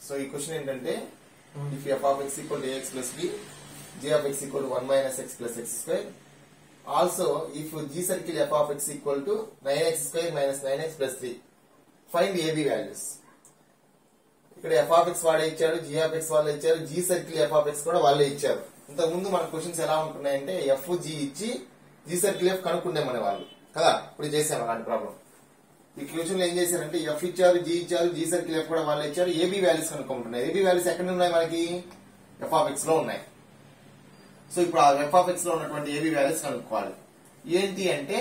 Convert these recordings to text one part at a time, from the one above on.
So ఈ question ఏంటంటే if F of X equal to A X plus B G of X equal to one minus X plus X square also if G circle F of X equal to nine X square minus nine X plus three find A B values ఇక్కడ F of X వాడే ఇచ్చారు G of X వాళ్ళే ఇచ్చారు G circle F of X కూడా వాళ్ళే ఇచ్చారు ఇంతకు ముందు మన క్వశ్చన్స్ ఎలా ఉంటున్నాయంటే ఎఫ్ జీ ఇచ్చి జీ సర్కిల్ ఎఫ్ కనుక్కుండే మన వాళ్ళు కదా ఇప్పుడు చేసాం అలాంటి ప్రాబ్లం ఈ క్వశ్చన్ లో ఏం చేశారంటే ఎఫ్ ఇచ్చారు జీ ఇచ్చారు జీ సర్కిల్ ఎఫ్ కూడా వాళ్ళు ఇచ్చారు ఏబీ వాల్యూస్ కనుక్కుంటున్నాయి ఏబీ వాల్యూస్ ఎక్కడ ఉన్నాయి మనకి ఎఫ్ ఆఫ్ ఎక్స్ లో ఉన్నాయి సో ఇప్పుడు ఆ ఎఫ్ ఆఫ్ ఎక్స్ లో ఉన్నటువంటి ఏబీ వాల్యూస్ కనుక్కోవాలి ఏంటి అంటే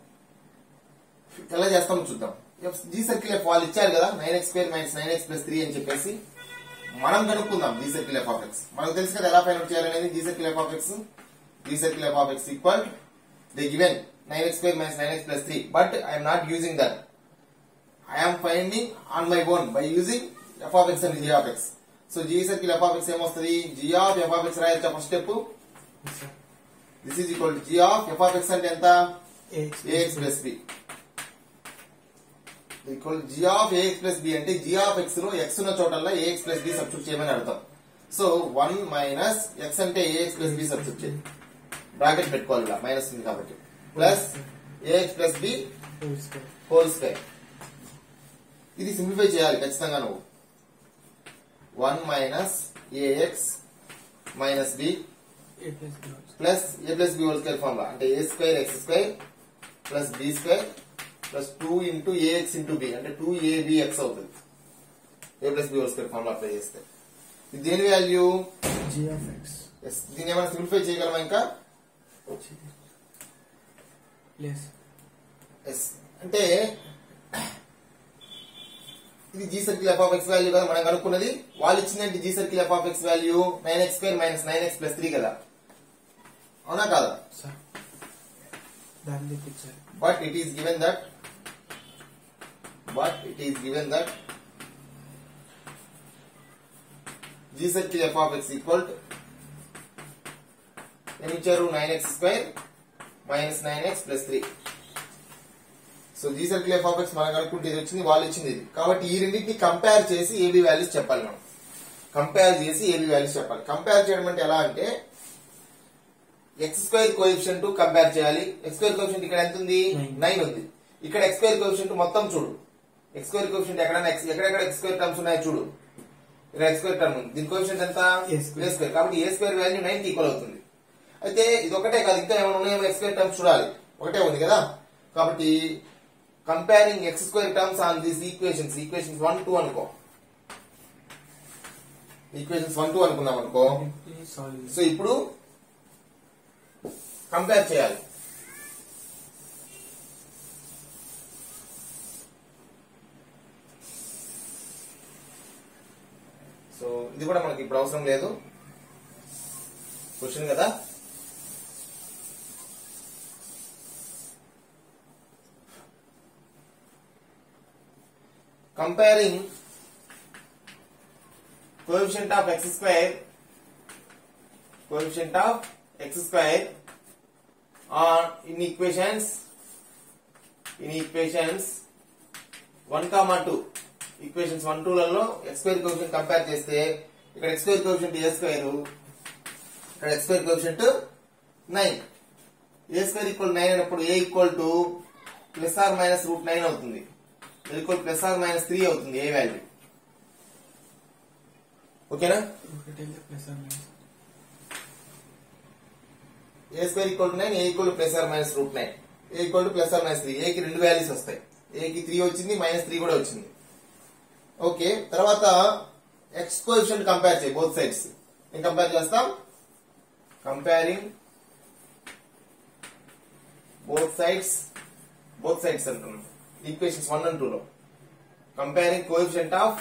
ఎలా చేస్తామో చూద్దాం జీ సర్కిల్ ఎఫ్ వాళ్ళు ఇచ్చారు కదా nine X square minus nine X plus three అని చెప్పేసి మనం కనుక్కుందాం G circle F of X మనకు తెలుసు కదా ఎలా ఫైండ్ అవుట్ చేయాలనేది G circle F of X G circle F of X equal the given nine X square minus nine X plus three but I'm not using that I'm finding on my own by using F of X and G of X so G circle F of X ఏమొస్తుంది G of F of X రాయొచ్చా first step this is equal to G of F of X అంటే ఎంత A X plus B equal G of A X plus B అంటే G of X లో X ఉన్న చోటల్లా A X plus B substitute చేయమని అర్థం so one minus X అంటే A X plus B substitute చేయి బ్రాకెట్ పెట్టుకోవాలి ఇలా మైనస్ ఉంది కాబట్టి plus A X plus B whole square ఇది సింప్లిఫై చేయాలి ఖచ్చితంగా నువ్వు one minus A X minus B plus A plus B whole square formula అంటే A square X square plus B square plus two into A X into B అంటే two A B X అవుతుంది A plus B whole square formula apply చేస్తే ఇది దేని value yes దీన్ని ఏమైనా simplify చేయగలమా ఇంకా ఎస్ అంటే ఇది G circle F of X value కదా మనం కనుక్కున్నది వాళ్ళు ఇచ్చిందంటే G circle F of X value nine X square minus nine X plus three కదా అవునా కాదా దాన్ని తెప్పించాలి but it is given that but it is given that g circle f of x equal to ఏమి ఇచ్చారు nine X square minus nine X plus three so G circle F of X మనం కనుక్కుంటే ఇది వచ్చింది వాళ్ళు ఇచ్చింది ఇది కాబట్టి ఈ రెండింటిని కంపేర్ చేసి ఏబి వాల్యూస్ చెప్పాలి మనం కంపేర్ చేసి ఏబి వాల్యూస్ చెప్పాలి కంపేర్ చేయడం అంటే ఎలా అంటే ఎక్స్ స్క్వేర్ కోఎఫిషియంట్ కంపేర్ చేయాలి ఎక్స్ స్క్వేర్ కోఎఫిషియంట్ ఇక్కడ ఎంత ఉంది Nine. నైన్ ఉంది ఇక్కడ ఎక్స్ స్క్వేర్ కోఎఫిషియంట్ మొత్తం చూడు ఎక్స్ స్క్వేర్ కోఎఫిషియంట్ ఎక్కడైనా ఎక్స్ ఎక్కడెక్కడ ఎక్స్ స్క్వేర్ టర్మ్స్ ఉన్నాయో చూడు ఇక్కడ ఎక్స్ స్క్వేర్ టర్మ్ ఉంది దీని కోఎఫిషియంట్ ఎంత A square. ఏ స్క్వేర్ కాబట్టి ఏ స్క్వేర్ వాల్యూ నైన్ కి ఈక్వల్ అవుతుంది అయితే ఇది ఒకటే కాదు ఇంకా ఏమైనా ఉన్నాయో ఎక్స్ స్క్వేర్ టర్మ్స్ చూడాలి ఒకటే ఉంది కదా కాబట్టి comparing X square terms on these equations equations one two అనుకో ఈక్వేషన్స్ వన్ టూ అనుకున్నాం అనుకో సాల్వ్ సో ఇప్పుడు కంపేర్ చేయాలి సో ఇది కూడా మనకి ఇప్పుడు అవసరం లేదు క్వశ్చన్ కదా comparing coefficient of x square coefficient of x square on in equations in equations 1 comma 2 equations one two లలో ఎక్స్ స్క్వేర్ కోఎఫిషియంట్ కంపేర్ చేస్తే ఇక్కడ X square coefficient A square ఇక్కడ X square coefficient nine A square equal nine అయినప్పుడు A equal to plus or minus root nine అవుతుంది equal plus or minus three అవుతుంది A value ఓకేనా ఒకటి plus or minus A square equal to nine A equal to plus or minus root nine A equal to plus or minus three ఏకి రెండు values వస్తాయి ఏకి three వచ్చింది minus three కూడా వచ్చింది ఓకే తర్వాత ఎక్స్ కోఎఫిషియంట్ కంపేర్ చేయి both sides ఏం కంపేర్ చేస్తాం comparing both sides both sides అంటున్నాం ఈక్వేషన్స్ వన్ అండ్ టూ లో comparing coefficient of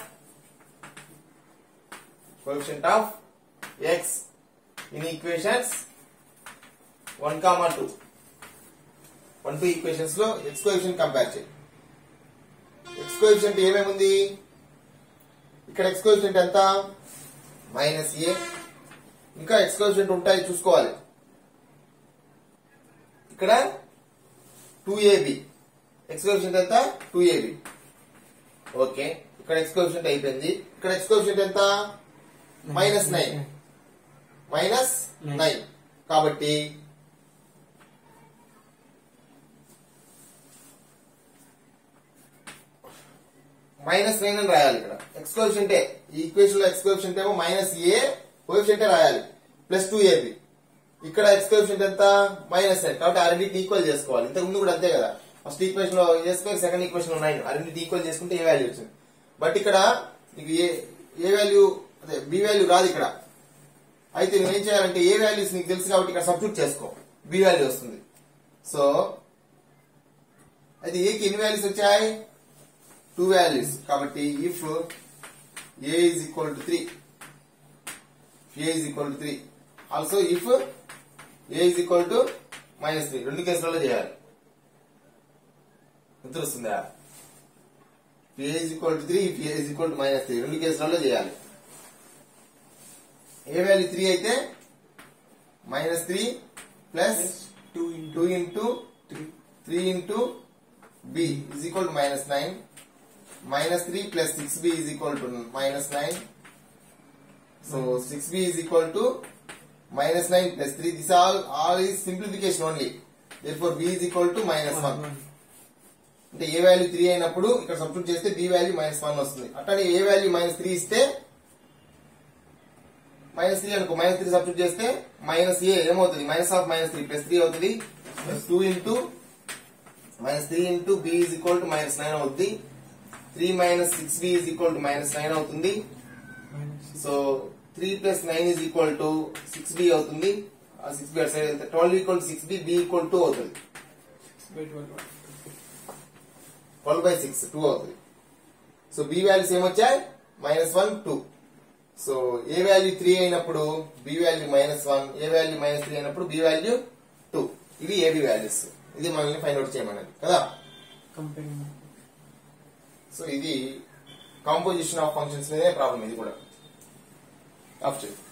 coefficient of X in equations one comma two one two equations లో X coefficient compare చేయి X coefficient ఏమేమి ఉంది ఇక్కడ X coefficient ఎంత minus A ఇంకా X coefficient ఉంటాయి చూసుకోవాలి ఇక్కడ టూ ఏబి ఎక్స్ కోఎఫిషియంట్ ఎంత టూ ఏబి ఓకే ఇక్కడ ఎక్స్ కోఎఫిషియంట్ అయిపోయింది ఇక్కడ ఎక్స్ కోఎఫిషియంట్ ఎంత minus nine minus Nine. Nine కాబట్టి మైనస్ నైన్ అని రాయాలి ఇక్కడ ఎక్స్ కోఎఫిషియంటే ఈ ఈక్వేషన్ లో ఎక్స్ కోఎఫిషియంట్ ఏమో మైనస్ ఏ కోఎఫిషియంటే రాయాలి ప్లస్ టూ ఏబి ఇక్కడ ఎక్స్ కోఎఫిషియంట్ ఎంత మైనస్ నైన్ కాబట్టి ఆ రెండింటిని ఈక్వల్ చేసుకోవాలి ఇంతకు ముందు కూడా అంతే కదా ఫస్ట్ ఈక్వేషన్ లో ఏ స్క్వేర్ సెకండ్ ఈక్వేషన్ లో నైన్ ఆ రెండింటి ఈక్వల్ చేసుకుంటే ఏ వాల్యూ వచ్చింది బట్ ఇక్కడ నీకు ఏ ఏ వాల్యూ అదే బి వాల్యూ రాదు ఇక్కడ అయితే నువ్వు ఏం చేయాలంటే ఏ వాల్యూస్ నీకు తెలుసు కాబట్టి ఇక్కడ సబ్స్టిట్యూట్ చేసుకో బి వాల్యూ వస్తుంది సో అయితే ఏకి ఎన్ని వాల్యూస్ వచ్చాయి టూ వాల్యూస్ కాబట్టి if a is equal to three a is equal to three also if a is equal to minus three రెండు కేసులలో చేయాలి ఎంత వస్తుందా a is equal to three if a is equal to minus three రెండు కేసులలో చేయాలి a value three అయితే minus three plus two into two into three three into b is equal to minus nine minus three plus six b is equal to minus nine so six b is equal to minus nine plus three this all all is simplification only there four b is equal to minus one అంటే a value three అయినప్పుడు ఇక్కడ substitute చేస్తే B value minus one వస్తుంది అట్లనే a value minus three ఇస్తే minus three అనుకో minus three substitute చేస్తే minus a ఏమవుతుంది minus of minus three plus three అవుతుంది plus two into minus three into b is equal to minus nine అవుతుంది three minus six b is equal to minus nine అవుతుంది minus so three plus nine is equal to six b అవుతుంది six b అటు side వెళ్తే twelve equal to six B B equal to అవుతుంది by twelve twelve by six two అవుతుంది so b values ఏమొచ్చాయి minus one two so a value three అయినప్పుడు b value minus one a value minus three అయినప్పుడు b value two ఇవి a b values ఇది మనల్ని find out చేయమన్నది కదా company so ఇది కాంపోజిషన్ ఆఫ్ ఫంక్షన్స్ మీదే ప్రాబ్లం ఇది కూడా ఆఫ్ చేయి